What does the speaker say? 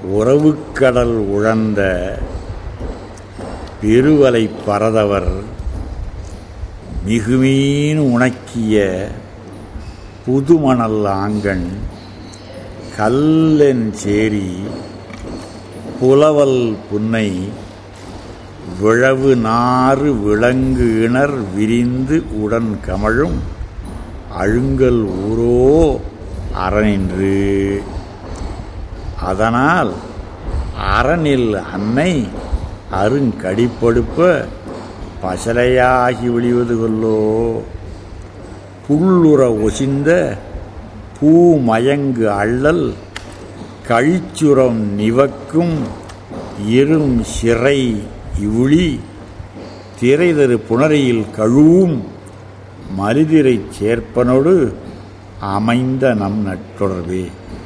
உறவுக்கடல் உழந்த பெருவலை பரதவர் மிகுமீன் உணக்கிய புதுமணல் ஆங்கண் கல்லென் சேரி புலவல் புன்னை விழவு நாறு விலங்கு இணர் விரிந்து உடன் கமழும் அழுங்கல் ஊரோ அறனின்று அதனால் அறனில் அன்னை அருங்கடிப்படுப்ப பசலையாகி விழிவது கொல்லோ புல்லுற ஒசிந்த பூமயங்கு அள்ளல் கழிச்சுரம் நிவக்கும் இரும் சிறை இவுளி திரைதரு புணரையில் கழுவும் மலிதிரைச் சேர்ப்பனோடு அமைந்த நம் நட்பொடர்பே